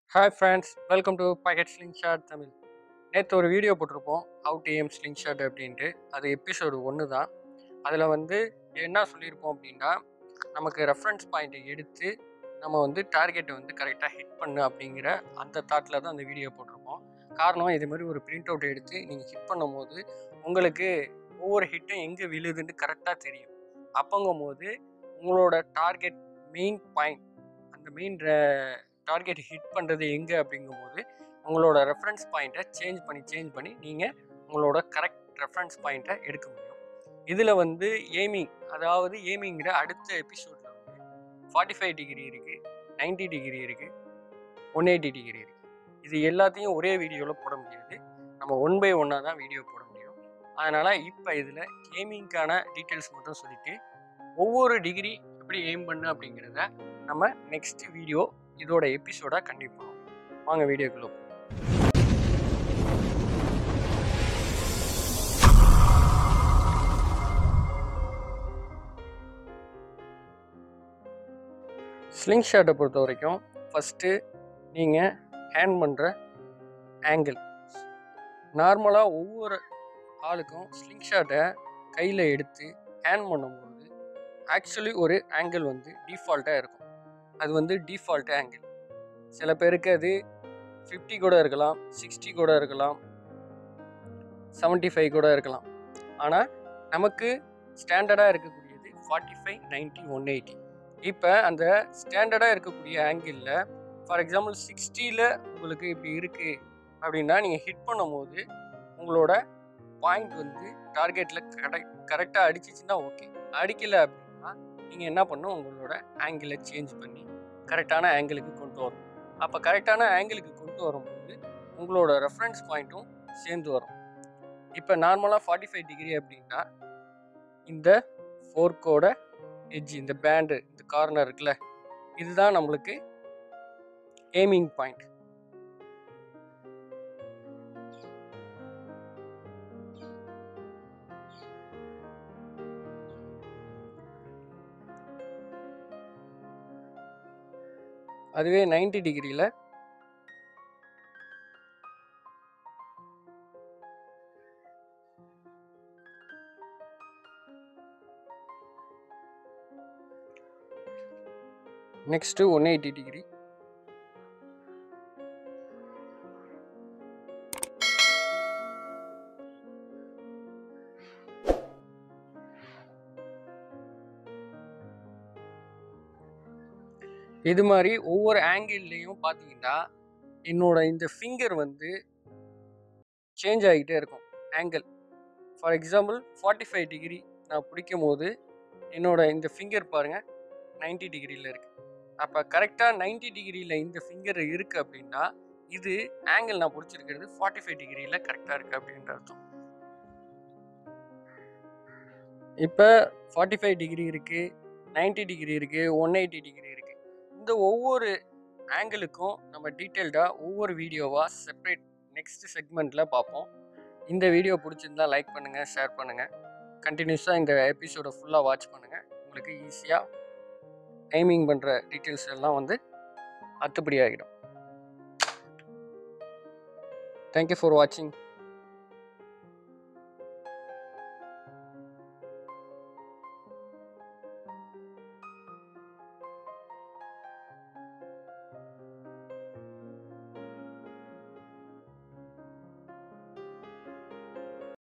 Hi friends welcome to pocket sling shot Tamil நேற்று ஒரு video போட்டிருப்போம் how to aim sling shot அப்படின்ட்டு அது எபிசோடு ஒன்று தான் அதில் வந்து என்ன சொல்லியிருப்போம் அப்படின்னா நமக்கு ரெஃபரன்ஸ் பாயிண்ட்டை எடுத்து நம்ம வந்து டார்கெட்டை வந்து கரெக்டாக ஹிட் பண்ணு அப்படிங்கிற அந்த தாட்டில் தான் அந்த வீடியோ போட்டிருப்போம் காரணம் இது மாதிரி ஒரு பிரிண்ட் அவுட் எடுத்து நீங்கள் ஹிட் பண்ணும்போது உங்களுக்கு ஒவ்வொரு ஹிட்டும் எங்கே விழுதுன்னு கரெக்டாக தெரியும் அப்போங்கும் போது உங்களோட டார்கெட் மெயின் பாயிண்ட் அந்த மெயின் டார்கெட் ஹிட் பண்ணுறது எங்கே அப்படிங்கும்போது உங்களோட ரெஃபரன்ஸ் பாயிண்ட்டை சேஞ்ச் பண்ணி சேஞ்ச் பண்ணி நீங்கள் உங்களோட கரெக்ட் ரெஃபரன்ஸ் பாயிண்ட்டை எடுக்க முடியும் இதில் வந்து ஏமிங் அதாவது ஏமிங்கிற அடுத்த எபிசோடில் வந்து ஃபார்ட்டி ஃபைவ் டிகிரி இருக்குது நைன்டி டிகிரி இருக்குது ஒன் எயிட்டி டிகிரி இருக்குது இது எல்லாத்தையும் ஒரே வீடியோவில் போட முடியாது நம்ம ஒன் பை ஒன்னாக தான் வீடியோ போட முடியும் அதனால் இப்போ இதில் ஏமிங்க்கான டீட்டெயில்ஸ் மட்டும் சொல்லிவிட்டு ஒவ்வொரு டிகிரி எப்படி எய்ம் பண்ணு அப்படிங்கிறத நம்ம நெக்ஸ்ட் வீடியோ இதோட எபிசோடாக கண்டிப்பாக பண்ணுவோம் வாங்க வீடியோக்குள்ள போவோம். ஸ்லிங் ஷாட்டை பொறுத்த வரைக்கும் ஃபஸ்ட்டு நீங்கள் ஹேண்ட் பண்ணுற ஆங்கிள் நார்மலாக ஒவ்வொரு ஆளுக்கும் ஸ்லிங் ஷாட்டை கையில் எடுத்து ஹேண்ட் பண்ணும்போது ஆக்சுவலி ஒரு ஆங்கிள் வந்து டிஃபால்ட்டாக இருக்கும் அது வந்து டிஃபால்ட் ஆங்கிள் சில பேருக்கு அது ஃபிஃப்டி கூட இருக்கலாம் சிக்ஸ்டி கூட இருக்கலாம் செவன்ட்டி ஃபைவ் கூட இருக்கலாம் ஆனால் நமக்கு ஸ்டாண்டர்டாக இருக்கக்கூடியது forty five ninety one eighty இப்போ அந்த ஸ்டாண்டர்டாக இருக்கக்கூடிய ஆங்கிளில் ஃபார் எக்ஸாம்பிள் சிக்ஸ்டியில் உங்களுக்கு இப்படி இருக்குது அப்படின்னா நீங்கள் ஹிட் பண்ணும்போது உங்களோட பாயிண்ட் வந்து டார்கெட்டில் கரெக்ட் கரெக்டாக அடிச்சிச்சுன்னா ஓகே அடிக்கலை அப்படின்னா நீங்கள் என்ன பண்ணணும் உங்களோட ஆங்கிளை சேஞ்ச் பண்ணி கரெக்டான ஆங்கிளுக்கு கொண்டு வரணும் அப்போ கரெக்டான ஆங்கிளுக்கு கொண்டு வரும்போது உங்களோட ரெஃபரன்ஸ் பாயிண்ட்டும் சேர்ந்து வரும் இப்போ நார்மலாக ஃபார்ட்டி ஃபைவ் டிகிரி அப்படின்னா இந்த ஃபோர்க்கோட எட்ஜ் இந்த பேண்டு இந்த கார்னர் இருக்குல்ல இதுதான் நம்மளுக்கு ஏமிங் பாயிண்ட் அதுவே 90 டிகிரியில் நெக்ஸ்ட்டு ஒன் எயிட்டி டிகிரி இது மாதிரி ஒவ்வொரு ஆங்கிள்லேயும் பார்த்தீங்கன்னா என்னோட இந்த ஃபிங்கர் வந்து சேஞ்ச் ஆகிட்டே இருக்கும் angle for example forty five degree நான் பிடிக்கும் போது என்னோட இந்த ஃபிங்கர் பாருங்கள் 90 டிகிரியில் இருக்குது அப்போ கரெக்டாக 90 டிகிரியில் இந்த ஃபிங்கர் இருக்குது அப்படின்னா இது ஆங்கிள் நான் பிடிச்சிருக்கிறது ஃபார்ட்டி ஃபைவ் டிகிரியில் கரெக்டாக இருக்குது அப்படின்ற அர்த்தம் இப்போ ஃபார்ட்டி ஃபைவ் டிகிரி இருக்குது 90 டிகிரி இருக்குது ஒன் எயிட்டி டிகிரி இருக்குது இந்த ஒவ்வொரு ஆங்கிளுக்கும் நம்ம டீட்டெயில்டாக ஒவ்வொரு வீடியோவாக செப்பரேட் நெக்ஸ்ட் செக்மெண்ட்டில் பார்ப்போம் இந்த வீடியோ பிடிச்சிருந்தா லைக் பண்ணுங்கள் ஷேர் பண்ணுங்கள் கண்டினியூஸாக இந்த எபிசோடை ஃபுல்லாக வாட்ச் பண்ணுங்கள் உங்களுக்கு ஈஸியாக டைமிங் பண்ணுற டீட்டெயில்ஸ் எல்லாம் வந்து அத்துப்படி ஆகிடும் தேங்க்யூ ஃபார் வாட்சிங்